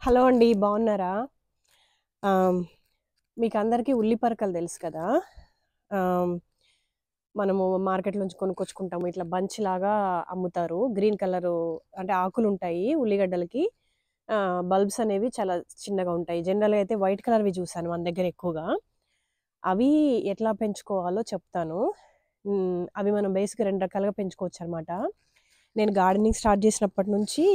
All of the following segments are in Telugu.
హలో అండి. బాగున్నారా? ఆహ్, మీకందరికీ ఉల్లి పరకలు తెలుసు కదా! ఆహ్, మనము మార్కెట్ నుంచి కొనుక్కొచ్చుకుంటాము. ఇట్లా బంచ్‌లాగా అమ్ముతారు. గ్రీన్ కలరు అంటే ఆకులుంటాయి ఉల్లిగడ్డలకి. ఆహ్, బల్బ్స్ అనేవి చాలా చిన్నగా ఉంటాయి. జనరల్‌గా అయితే వైట్ కలర్‌వి చూసాను మన దగ్గర ఎక్కువగా. అవి ఎట్లా పెంచుకోవాలో చెప్తాను. హ్మ్. అవి మనం బేసిక్‌గా 2 రకాలుగా పెంచుకోవచ్చనమాట. నేను గార్డెనింగ్ స్టార్ట్ చేసినప్పటి నుంచి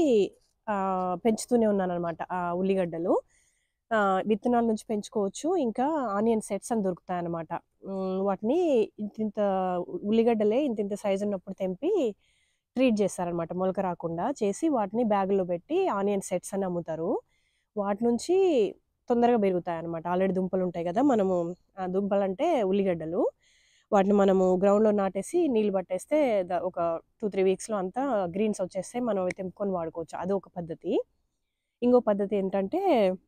ఆహ్, పెంచుతూనే ఉన్నాననమాట ఆ ఉల్లిగడ్డలు. ఆహ్, విత్తనాల నుంచి పెంచుకోవచ్చు. ఇంకా ఆనియన్ సెట్స్ అని దొరుకుతాయనమాట. హ్మ్. వాటిని ఇంతింత ఉల్లిగడ్డలే ఇంతింత సైజ్ ఉన్నప్పుడు తెంపి ట్రీట్ చేస్తారనమాట మొలక రాకుండా. చేసి వాటిని బ్యాగుల్లో పెట్టి ఆనియన్ సెట్స్ అని అమ్ముతారు. వాటి నుంచి తొందరగా పెరుగుతాయనమాట. ఆల్రెడీ దుంపలుంటాయి కదా! మనము ఆ దుంపలంటే ఉల్లిగడ్డలు. వాటిని మనము గ్రౌండ్‌లో నాటేసి నీళ్లు పట్టేస్తే ద ఒక 2, 3 వీక్స్‌లో అంతా గ్రీన్స్ వచ్చేస్తాయి. మనం అవి తెంపుకొని వాడుకోవచ్చు. అదొక పద్ధతి. ఇంకో పద్ధతి ఏంటంటే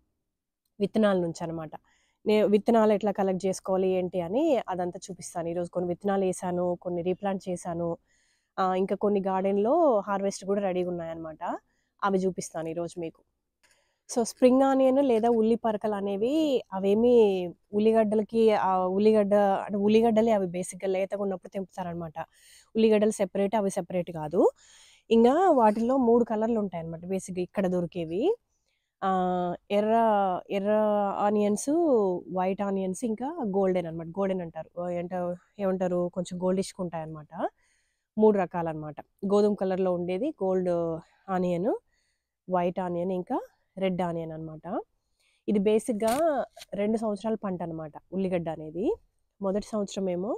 విత్తనాల నుంచనమాట. నే విత్తనాలు ఎట్లా కలెక్ట్ చేసుకోవాలి ఏంటి అని అదంతా చూపిస్తాను. ఈరోజు కొన్ని విత్తనాలేసాను. కొన్ని రీప్లాంట్ చేశాను. ఆహ్, ఇంకా కొన్ని గార్డెన్‌లో హార్వెస్ట్ కూడా రెడీగున్నాయనమాట. అవి చూపిస్తాను ఈరోజు మీకు. సో, స్ప్రింగ్ ఆనియన్ లేదా ఉల్లి పరకలనేవి అవేమీ ఉల్లిగడ్డలకి ఆహ్, ఉల్లిగడ్డ అంటే ఉల్లిగడ్డలే అవి బేసిక్‌గా లేతగున్నప్పుడు తెంపుతారనమాట. ఉల్లిగడ్డలు సెపరేట్ అవి సెపరేట్ కాదు. ఇంగా వాటిల్లో 3 కలర్‌లుంటాయనమాట బేసిక్‌గా ఇక్కడ దొరికేవి. ఆహ్, ఎర్ర ఎర్ర ఆనియన్స్, వైట్ ఆనియన్స్ ఇంకా గోల్డెన్ అనమాట. గోల్డెన్ అంటారు. ఆహ్, ఏంట ఏమంటారు కొంచెం గోల్డిష్‌గా ఉంటాయనమాట. 3 రకాలనమాట. గోధుమ కలర్‌లో ఉండేది గోల్డ్ ఆనియన్, వైట్ ఆనియన్ ఇంకా రెడ్ ఆనియన్ అనమాట. ఇది బేసిక్‌గా 2 సంవత్సరాల పంటనమాట ఉల్లిగడ్డ అనేది. మొదటి సంవత్సరమేమో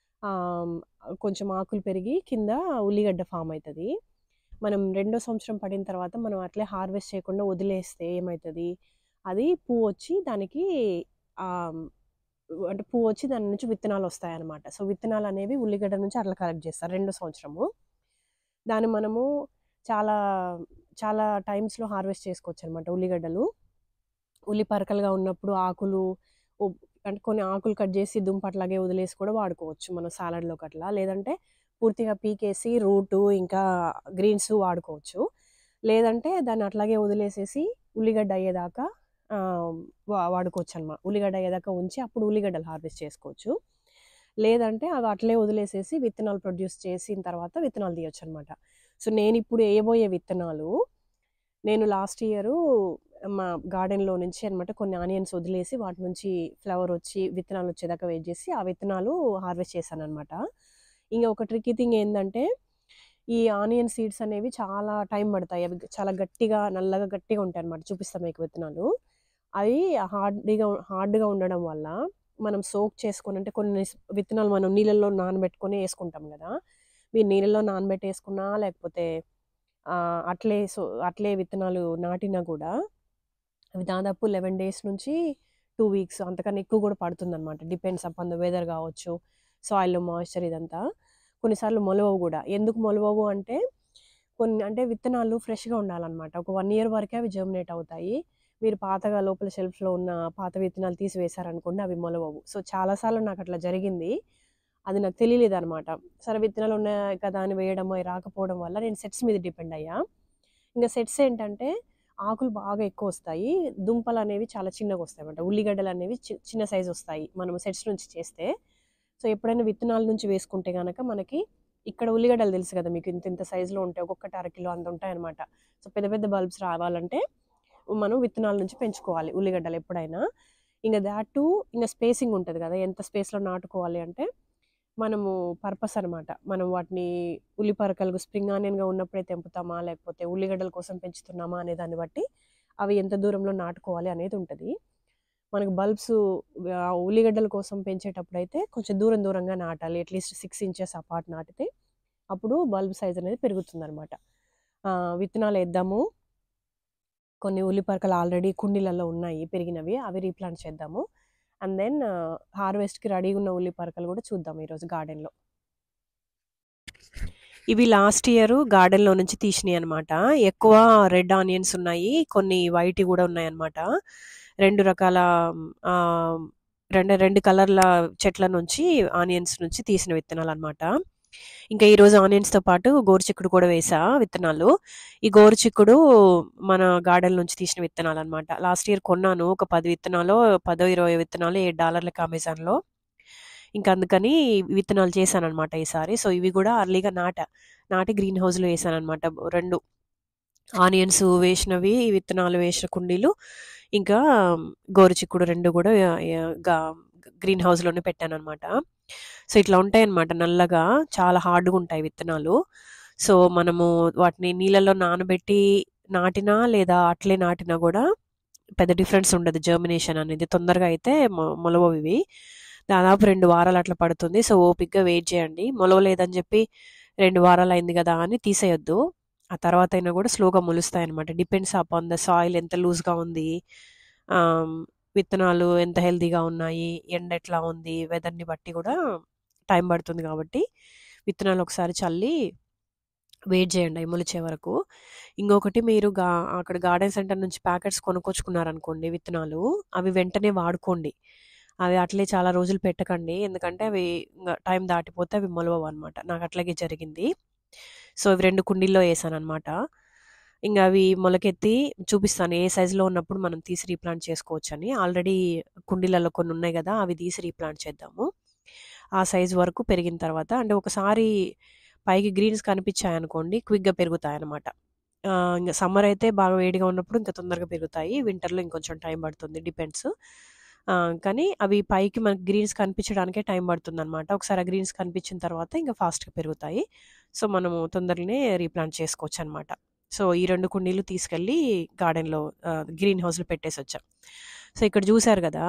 ఆహ్, కొంచెం ఆకులు పెరిగి కింద ఉల్లిగడ్డ ఫార్మ్ అయితది. మనం రెండో సంవత్సరం పడిన తర్వాత మనం అట్లే హార్వెస్ట్ చేయకుండా వదిలేస్తే ఏమైతది, అది పువ్వొచ్చి దానికి ఆహ్, అంటే పువ్వొచ్చి దాని నుంచి విత్తనాలొస్తాయనమాట. సో, విత్తనాలనేవి ఉల్లిగడ్డ నుంచి అట్లా కలెక్ట్ చేస్తారు రెండో సంవత్సరము. దాన్ని మనము చాలా, చాలా టైమ్స్‌లో హార్వెస్ట్ చేసుకోవచ్చనమాట ఉల్లిగడ్డలు. ఉల్లి పరకలుగా ఉన్నప్పుడు ఆకులు ఉ అంటే కొన్ని ఆకులు కట్ చేసి దుంప అట్లాగే వదిలేసి కూడా వాడుకోవచ్చు మనం సాలడ్‌లోకి అట్లా. లేదంటే పూర్తిగా పీకేసి రూటు ఇంకా గ్రీన్స్ వాడుకోవచ్చు. లేదంటే దాన్ని అట్లాగే వదిలేసేసి ఉల్లిగడ్డ అయ్యేదాకా ఆహ్, వా వాడుకోవచ్చనమా ఉల్లిగడ్డ అయ్యేదాకా ఉంచి అప్పుడు ఉల్లిగడ్డలు హార్వెస్ట్ చేసుకోవచ్చు. లేదంటే అవి అట్లే వదిలేసేసి విత్తనాలు ప్రొడ్యూస్ చేసిన తర్వాత విత్తనాలు తీయొచ్చనమాట. సో, నేనిప్పుడు ఎయబోయే విత్తనాలు నేను లాస్ట్ ఇయరు మా గార్డెన్‌లో నుంచి అనమాట కొన్ని ఆనియన్స్ వదిలేసి వాటి నుంచి ఫ్లవరొచ్చి విత్తనాలొచ్చేదాకా వెయిట్ చేసి ఆ విత్తనాలు హార్వెస్ట్ చేశాననమాట. ఇంక ఒక ట్రిక్కీ థింగ్ ఏందంటే ఈ ఆనియన్ సీడ్స్ అనేవి చాలా టైం పడతాయి. అవి చాలా గట్టిగా నల్లగా గట్టిగా ఉంటాయనమాట. చూపిస్తా మీకు విత్తనాలు. అవి హార్డీగా హార్డ్‌గా ఉండడం వల్ల మనం సోక్ చేసుకొని అంటే కొన్ని స్ విత్తనాలు మనం నీళ్ళల్లో నానబెట్టుకొని యేసుకుంటాం గదా! మీరు నీళ్ళలో నానబెట్టేసుకున్నా లేకపోతే ఆహ్, అట్లే సో అట్లే విత్తనాలు నాటినా కూడా అవి దాదాపు 11 డేస్ నుంచి 2 వీక్స్ అంతకన్నా ఎక్కువ కూడా పడుతుందనమాట. డిపెండ్స్ అపాన్ ద వెదర్ కావచ్చు, సాయిల్‌లో మాయిశ్చర్ ఇదంతా. కొన్నిసార్లు మొలవవు గూడా. ఎందుకు మొలవవు అంటే కొన్ని అంటే విత్తనాలు ఫ్రెష్‌గా ఉండాలనమాట. ఒక 1 ఇయర్ వరకే అవి జర్మినేట్ అవుతాయి. మీరు పాతగా లోపల షెల్ఫ్‌లో ఉన్న పాత విత్తనాలు తీసి వేశారనుకోండి అవి మొలవవు. సో, చాలా సార్లు నాకట్లా జరిగింది. అది నాకు తెలియలేదనమాట. సరే విత్తనాలు ఉన్నాయి కదా అని వేయడం అయి రాకపోవడం వల్ల నేను సెట్స్ మీద డిపెండ్ అయ్యా. ఇంక సెట్స్ ఏంటంటే ఆకులు బాగా ఎక్కువొస్తాయి. దుంపలనేవి చాలా చిన్నగొస్తాయన్నమాట. ఉల్లిగడ్డలనేవి చి చిన్న సైజొస్తాయి. మనం సెట్స్ నుంచి చేస్తే. సో, ఎప్పుడైనా విత్తనాల నుంచి వేసుకుంటే గనక మనకి ఇక్కడ ఉల్లిగడ్డలు తెలుసు కదా మీకు ఇంత ఇంత సైజులో ఉంటాయి. ఒక్కొక్కటి అరకిలో అంత ఉంటాయన్నమాట. సో, పెద్ద పెద్ద బల్బ్స్ రావాలంటే మనం విత్తనాల నుంచి పెంచుకోవాలి ఉల్లిగడ్డలు ఎప్పుడైనా. ఇంక థాట్ టూ ఇంగ స్పేసింగ్ ఉంటది గదా! ఎంత స్పేస్‌లో నాటుకోవాలి అంటే మనము పర్పస్ అనమాట. మనం వాటిని ఉల్లి పరకలు స్ప్రింగ్ ఆనియన్‌గా ఉన్నప్పుడే తెంపుతామా? లేకపోతే ఉల్లిగడ్డల కోసం పెంచుతున్నామా? అనే దాన్ని బట్టి అవి ఎంత దూరంలో నాటుకోవాలి అనేది ఉంటది. మనకు బల్బ్స్ ఆహ్, ఉల్లిగడ్డల కోసం పెంచేటప్పుడైతే కొంచెం దూరం దూరంగా నాటాలి. అట్‌లీస్ట్ 6 ఇంచెస్ అపార్ట్ నాటితే అప్పుడు బల్బ్ సైజ్ అనేది పెరుగుతుందనమాట. ఆహ్, విత్తనాలేద్దాము. కొన్ని ఉల్లి పరకలు ఆల్రెడీ కుండీలలో ఉన్నాయి పెరిగినవి. అవి రీప్లాంట్ చేద్దాము. అండ్ దెన్ హార్వెస్ట్‌కి రెడీగున్న ఉల్లి పరకలు కూడా చూద్దాం ఈరోజు గార్డెన్‌లో. ఇవి లాస్ట్ ఇయరు గార్డెన్‌లో నుంచి తీసినయనమాట. ఎక్కువ రెడ్ ఆనియన్స్ ఉన్నాయి. కొన్ని వైట్‌యి గూడా ఉన్నాయన్నమాట. 2 రకాల ఆహ్, రెండు రెండు కలర్ల చెట్ల నుంచి ఆనియన్స్ నుంచి తీసిన విత్తనాలనమాట. ఇంకా ఈరోజు ఆనియన్స్‌తో పాటు గోరుచిక్కుడు కూడా వేశా విత్తనాలు. ఈ గోరుచిక్కుడు మన గార్డెన్ నుంచి తీసిన విత్తనాలనమాట. లాస్ట్ ఇయర్ కొన్నాను. ఒక 10 విత్తనాలో, 10, 20 విత్తనాలు $7కి అమెజాన్‌లో. ఇంక అందుకని విత్తనాలు చేశాననమాట ఈసారి. సో, ఇవి గూడా అర్లీగా నాటా. నాటి గ్రీన్ హౌస్‌లో ఏశాననమాట. 2 ఆనియన్స్ వేసినవి, విత్తనాలు వేసిన కుండీలు, ఇంకా గోరుచిక్కుడు 2 గూడా య గా గ్రీన్ హౌస్‌లోనే పెట్టాననమాట. సో, ఇట్లా ఉంటాయన్నమాట నల్లగా. చాలా హార్డ్‌గుంటాయి విత్తనాలు. సో, మనము వాటిని నీళ్ళలో నానబెట్టి నాటినా, లేదా అట్లే నాటినా గూడా పెద్ద డిఫరెన్స్ ఉండదు జర్మినేషన్ అనేది. తొందరగా అయితే మొ మొలవవివి. దాదాపు 2 వారాలు అట్లా పడుతుంది. సో, ఓపికగా వెయిట్ చేయండి. మొలవలేదని జెప్పి 2 వారాలయింది గదా అని తీసేయొద్దు. ఆ తర్వాతైనా గూడా స్లోగా మొలుస్తాయన్నమాట. డిపెండ్స్ అపాన్ ద సాయిల్ ఎంత లూజ్‌గా ఉంది, ఆహ్, విత్తనాలు ఎంత హెల్తీగా ఉన్నాయి, ఎండ ఎట్లా ఉంది, వెదర్‌ని బట్టి గూడా టైం పడుతుంది గాబట్టి, విత్తనాలు ఒకసారి చల్లి వెయిట్ జేయండి అయి మొలిచే వరకు. ఇంకొకటి మీరు గా అక్కడ గార్డెన్ సెంటర్ నుంచి ప్యాకెట్స్ కొనుక్కొచ్చుకున్నారనుకోండి విత్తనాలు, అవి వెంటనే వాడుకోండి. అవి అట్లే చాలా రోజులు పెట్టకండి. ఎందుకంటే అవి ఇంగ టైం దాటిపోతే అవి మొలవవనమాట. నాకు అట్లాగే జరిగింది. సో, ఇవి 2 కుండీల్లో ఏశాననమాట. ఇంగ అవి మొలకెత్తి చూపిస్తాను. ఏ సైజులో ఉన్నప్పుడు మనం తీసి రీప్లాంట్ చేసుకోవచ్చని. ఆల్రెడీ కుండీలలో కొన్నున్నాయి గదా! అవి తీసి రీప్లాంట్ చేద్దాము. ఆ సైజ్ వరకు పెరిగిన తర్వాత అంటే ఒకసారి పైకి గ్రీన్స్ కనిపిచ్చాయనుకోండి క్విక్‌గా పెరుగుతాయనమాట. ఆహ్, ఇంగ సమ్మర్ అయితే బాగా వేడిగా ఉన్నప్పుడు ఇంకా తొందరగా పెరుగుతాయి. వింటర్‌లో ఇంకొంచెం టైం పడుతుంది. డిపెండ్స్. ఆహ్, కానీ అవి పైకి మనకి గ్రీన్స్ కనిపించడానికే టైం పడుతుందనమాట. ఒకసారి ఆ గ్రీన్స్ కనిపించిన తర్వాత ఇంక ఫాస్ట్‌గా పెరుగుతాయి. సో, మనము తొందరగానే రీప్లాంట్ చేసుకోవచ్చనమాట. సో, ఈ 2 కుండీలు తీసుకెళ్ళి గార్డెన్‌లో ఆహ్, గ్రీన్ హౌస్‌లో పెట్టేసొచ్చా. సో, ఇక్కడ జూసారు గదా!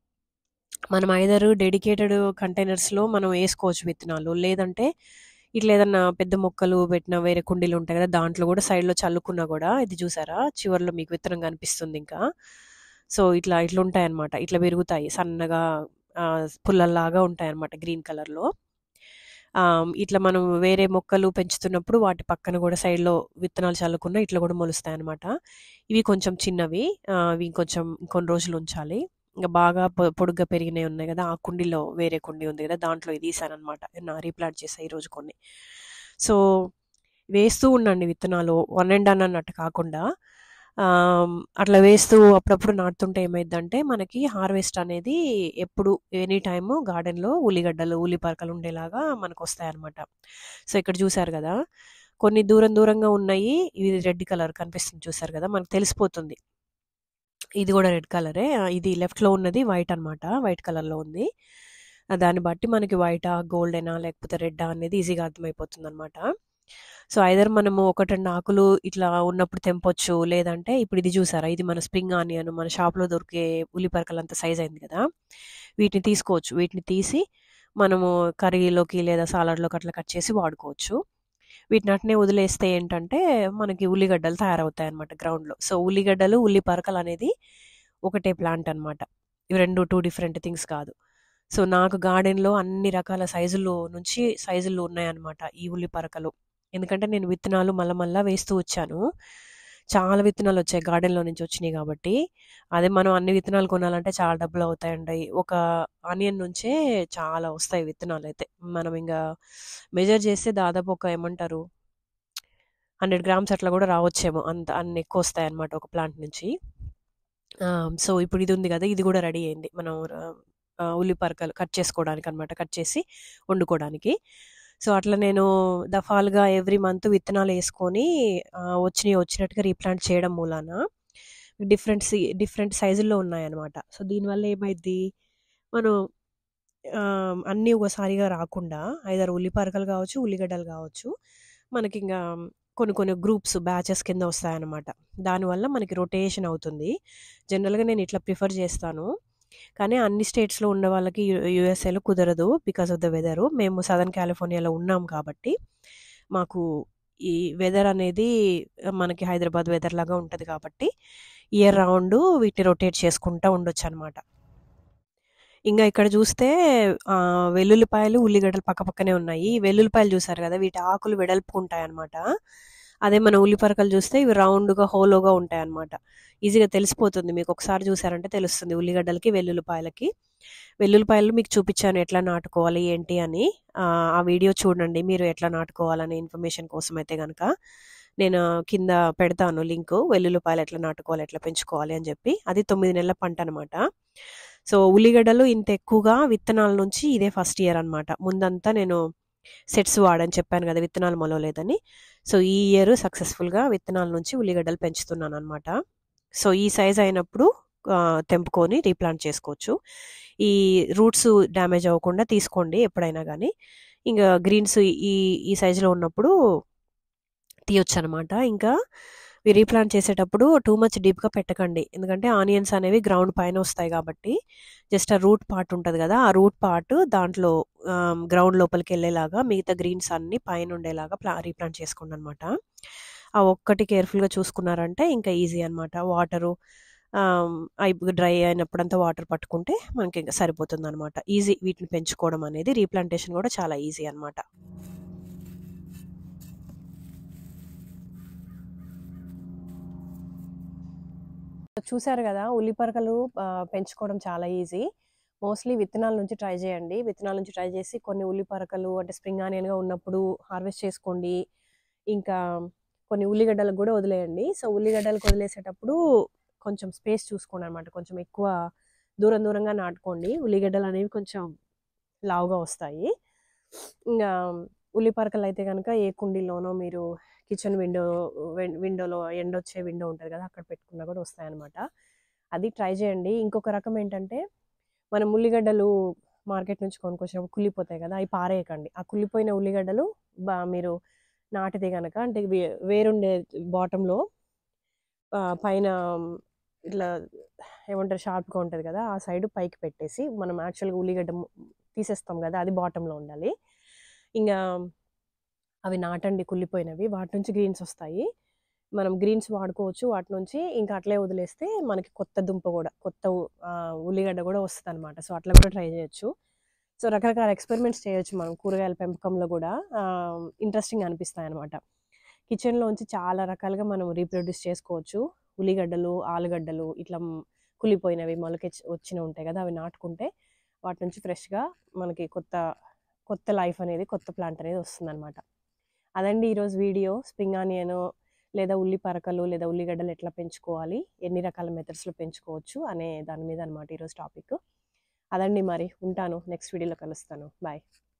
మనం ఐదర్ డెడికేటెడ్ కంటైనర్స్‌లో మనం ఏసుకోవచ్చు విత్తనాలు. లేదంటే ఇట్లా ఏదన్నా పెద్ద మొక్కలు పెట్టిన వేరే కుండీలు ఉంటాయి గదా! దాంట్లో గూడా సైడ్‌లో చల్లుకున్నా గూడా ఇది జూసారా? చివర్లో మీకు విత్తనం కనిపిస్తుందింకా. సో, ఇట్లా ఇట్లుంటాయన్నమాట. ఇట్లా పెరుగుతాయి. సన్నగా ఆహ్, పుల్లల్లాగా ఉంటాయన్నమాట గ్రీన్ కలర్‌లో. ఆహ్, ఇట్లా మనం వేరే మొక్కలు పెంచుతున్నప్పుడు వాటి పక్కన గూడా సైడ్‌లో విత్తనాలు చల్లుకున్నా ఇట్లా గూడా మొలుస్తాయన్నమాట. ఇవి కొంచెం చిన్నవి. ఆహ్, ఇవి ఇంకొంచెం ఇంకొన్ని రోజులు ఉంచాలి. ఇంక బాగా పొ పొడుగ్గా పెరిగినయి ఉన్నాయి గదా! ఆ కుండీలో వేరే కుండీ ఉంది గదా! దాంట్లో తీశాననమాట. నా రీప్లాంట్ చేశా ఈరోజు కొన్ని. సో, వేస్తూ ఉండండి విత్తనాలు. వన్ అండ్ డన్ అన్నట్టు కాకుండా. ఆహ్, అట్లా వేస్తూ అప్పుడప్పుడు నాటుతుంటే ఏమైద్దంటే మనకి హార్వెస్ట్ అనేది ఎప్పుడు ఎనీ టైము గార్డెన్‌లో ఉల్లిగడ్డలు, ఉల్లిపరకలు ఉండేలాగా మనకొస్తాయన్నమాట. సో, ఇక్కడ జూసారు గదా! కొన్ని దూరం దూరంగా ఉన్నాయి. ఇది రెడ్ కలర్ కనిపిస్తుంది చూసారు గదా! మనకు తెలిసిపోతుంది. ఇది గూడా రెడ్ కలరే. ఆహ్, ఇది లెఫ్ట్‌లో ఉన్నది వైట్ అనమాట. వైట్ కలర్‌లో ఉంది. దాన్ని బట్టి మనకి వైటా, గోల్డెనా లేకపోతే రెడ్డా అనేది ఈజీగా అర్థమైపోతుందనమాట. సో, ఐదర్ మనము 1, 2 ఆకులు ఇట్లా ఉన్నప్పుడు తెంపొచ్చు. లేదంటే ఇప్పుడు ఇది జూసారా? ఇది మన స్ప్రింగ్ ఆనియన్ మన షాప్‌లో దొరికే ఉల్లిపరకలంత సైజ్ అయింది గదా! వీటిని తీసుకోవచ్చు. వీటిని తీసి మనము కర్రీలోకి లేదా సాలడ్‌లోకి అట్లా కట్ చేసి వాడుకోవచ్చు. వీటిని అట్నే వదిలేస్తే ఏంటంటే మనకి ఉల్లిగడ్డలు తయారవుతాయన్నమాట గ్రౌండ్‌లో. సో, ఉల్లిగడ్డలు, ఉల్లిపరకలనేది ఒకటే ప్లాంట్ అనమాట. ఇవి 2 2 డిఫరెంట్ థింగ్స్ కాదు. సో, నాకు గార్డెన్‌లో అన్ని రకాల సైజుల్లో నుంచి సైజుల్లో ఉన్నాయన్నమాట ఈ ఉల్లిపరకలు. ఎందుకంటే నేను విత్తనాలు మళ్ళా మళ్ళా వేస్తూ వచ్చాను. చాలా విత్తనాలొచ్చాయి గార్డెన్‌లో నుంచి వచ్చినియి గాబట్టి. అదే మనం అన్ని విత్తనాలు కొనాలంటే చాలా డబ్బులవుతాయండి. ఒక ఆనియన్ నుంచే చాలా వస్తాయి విత్తనాలైతే. మనం ఇంగా మెజర్ చేస్తే దాదాపు ఒక ఏమంటారు 100 గ్రామ్స్ అట్లా గూడా రావచ్చేమో. అంత అన్ని ఎక్కువొస్తాయన్నమాట ఒక ప్లాంట్ నుంచి. ఆహ్, సో, ఇప్పుడు ఇది ఉంది గదా! ఇది గూడా రెడీ అయింది. మనం ర ఆహ్, ఉల్లిపరకలు కట్ చేసుకోవడానికనమాట. కట్ చేసి వండుకోవడానికి. సో, అట్లా నేను దఫాలుగా ఎవ్రీ మంత్ విత్తనాలేసుకొని ఆహ్, వచ్చినయి వచ్చినట్టుగా రీప్లాంట్ చేయడం మూలాన డిఫరెంట్ సి డిఫరెంట్ సైజుల్లో ఉన్నాయన్నమాట. సో, దీనివల్ల ఏమైద్ది మనం ఆహ్, అన్నీ ఒకసారిగా రాకుండా ఐదర్ ఉల్లిపరకలు గావచ్చు, ఉల్లిగడ్డలు గావచ్చు. మనకింగా కొన్ని కొన్ని గ్రూప్స్ బ్యాచెస్ కింద వస్తాయన్నమాట. దానివల్ల మనకి రొటేషన్ అవుతుంది. జనరల్‌గా నేను ఇట్లా ప్రిఫర్ చేస్తాను. కానీ అన్ని స్టేట్స్‌లో ఉన్న వాళ్ళకి యు యూఎస్ఏలో కుదరదు. Because of the weather. మేము సదర్న్ కాలిఫోర్నియాలో ఉన్నాం కాబట్టి, మాకు ఈ వెదర్ అనేది మనకి హైదరాబాద్ వెదర్ లాగా ఉంటది కాబట్టి, ఇయర్ రౌండు వీటిని రొటేట్ చేసుకుంటా ఉండొచ్చనమాట. ఇంగా ఇక్కడ జూస్తే ఆహ్, వెల్లుల్లిపాయలు, ఉల్లిగడ్డలు పక్కపక్కనే ఉన్నాయి. ఈ వెల్లుల్లిపాయలు జూసారు గదా! వీటి ఆకులు వెడల్పుగుంటాయన్నమాట. అదే మన ఉల్లిపరకలు జూస్తే ఇవి రౌండ్‌గా, హోలోగా ఉంటాయన్నమాట. ఈజీగా తెలిసిపోతుంది. మీకు ఒకసారి జూసారంటే తెలుస్తుంది ఉల్లిగడ్డలకి, వెల్లుల్లిపాయలకి. వెల్లుల్లిపాయలు మీకు చూపించాను ఎట్లా నాటుకోవాలి ఏంటి అని ఆ, ఆ వీడియో చూడండి మీరు ఎట్లా నాటుకోవాలనే ఇన్ఫర్మేషన్ కోసం అయితే కనుక నేను కింద పెడతాను లింక్ వెల్లుల్లిపాయలు ఎట్లా నాటుకోవాలి ఎట్లా పెంచుకోవాలి అని చెప్పి అది తొమ్మిది నెలల పంట అనమాట సో ఉల్లిగడ్డలు ఇంత ఎక్కువగా విత్తనాల నుంచి ఇదే ఫస్ట్ ఇయర్ అనమాట ముందంతా నేను సెట్స్ వాడని చెప్పాను కదా విత్తనాలు మొలవలేదని సో ఈ ఇయర్ సక్సెస్ఫుల్గా విత్తనాల నుంచి ఉల్లిగడ్డలు పెంచుతున్నాను అనమాట సో ఈ సైజ్ అయినప్పుడు ఆ, తెంపుకొని రీప్లాంట్ చేసుకోవచ్చు ఈ రూట్స్ డ్యామేజ్ అవ్వకుండా తీసుకోండి ఎప్పుడైనా కానీ ఇంకా గ్రీన్స్ ఈ ఈ సైజులో ఉన్నప్పుడు తీయొచ్చు అనమాట ఇంకా రీప్లాంట్ చేసేటప్పుడు టూ మచ్ డీప్గా పెట్టకండి ఎందుకంటే ఆనియన్స్ అనేవి గ్రౌండ్ పైన వస్తాయి కాబట్టి జస్ట్ ఆ రూట్ పార్ట్ ఉంటుంది కదా ఆ రూట్ పార్ట్ దాంట్లో గ్రౌండ్ లోపలికి వెళ్ళేలాగా మిగతా గ్రీన్స్ అన్ని పైన ఉండేలాగా ప్లా రీప్లాంట్ చేసుకోండి అనమాట ఆ ఒక్కటి కేర్ఫుల్గా చూసుకున్నారంటే ఇంకా ఈజీ అనమాట వాటరు అయి డ్రై అయినప్పుడంతా వాటర్ పట్టుకుంటే మనకి ఇంకా సరిపోతుంది అనమాట ఈజీ వీటిని పెంచుకోవడం అనేది రీప్లాంటేషన్ కూడా చాలా ఈజీ అనమాట చూసారు కదా ఉల్లిపరకలు ఆ, పెంచుకోవడం చాలా ఈజీ మోస్ట్లీ విత్తనాల నుంచి ట్రై చేయండి విత్తనాల నుంచి ట్రై చేసి కొన్ని ఉల్లిపరకలు అంటే స్ప్రింగ్ ఆనియన్గా ఉన్నప్పుడు హార్వెస్ట్ చేసుకోండి ఇంకా కొన్ని ఉల్లిగడ్డలకు కూడా వదిలేయండి సో ఉల్లిగడ్డలకు వదిలేసేటప్పుడు కొంచెం స్పేస్ చూసుకోండి అనమాట కొంచెం ఎక్కువ దూరం దూరంగా నాటుకోండి ఉల్లిగడ్డలు అనేవి కొంచెం లావుగా వస్తాయి ఇంకా ఉల్లిపరకలు అయితే కనుక ఏ కుండీలోనో మీరు కిచెన్ విండో విండోలో ఎండ వచ్చే విండో ఉంటుంది కదా అక్కడ పెట్టుకున్నా కూడా వస్తాయి అనమాట అది ట్రై చేయండి ఇంకొక రకం ఏంటంటే మనం ఉల్లిగడ్డలు మార్కెట్ నుంచి కొనుక్కొచ్చినప్పుడు కుళ్ళిపోతాయి కదా అవి పారేయకండి ఆ కుళ్ళిపోయిన ఉల్లిగడ్డలు బా మీరు నాటితే కనుక అంటే వే- వేరుండే బాటంలో పైన ఇట్లా ఏమంటారు షార్ప్గా ఉంటుంది కదా ఆ సైడ్ పైకి పెట్టేసి మనం యాక్చువల్గా ఉల్లిగడ్డ ము- తీసేస్తాం కదా అది బాటంలో ఉండాలి ఇంకా అవి నాటండి కుళ్ళిపోయినవి వాటి నుంచి గ్రీన్స్ వస్తాయి మనం గ్రీన్స్ వాడుకోవచ్చు వాటి నుంచి ఇంకా అట్లే వదిలేస్తే మనకి కొత్త దుంప కూడా కొత్త ఉ- ఆ, ఉల్లిగడ్డ కూడా వస్తుంది అనమాట సో అట్లా కూడా ట్రై చేయొచ్చు సో రకరకాల ఎక్స్పెరిమెంట్స్ చేయొచ్చు మనం కూరగాయల పెంపకంలో కూడా ఇంట్రెస్టింగ్ అనిపిస్తాయి అనమాట కిచెన్లోంచి చాలా రకాలుగా మనం రీప్రొడ్యూస్ చేసుకోవచ్చు ఉల్లిగడ్డలు ఆలుగడ్డలు ఇట్లా మ్, కుళ్ళిపోయినవి మొలకె వచ్చిన ఉంటాయి కదా అవి నాటుకుంటే వాటి నుంచి ఫ్రెష్గా మనకి కొత్త కొత్త లైఫ్ అనేది కొత్త ప్లాంట్ అనేది వస్తుందన్నమాట అదండి ఈరోజు వీడియో స్ప్రింగ్ ఆనియన్ లేదా ఉల్లి పరకలు లేదా ఉల్లిగడ్డలు ఎట్లా పెంచుకోవాలి ఎన్ని రకాల మెథడ్స్లో పెంచుకోవచ్చు అనే దాని మీద అనమాట ఈరోజు టాపిక్ అదండి మరి ఉంటాను నెక్స్ట్ వీడియోలో కలుస్తాను బాయ్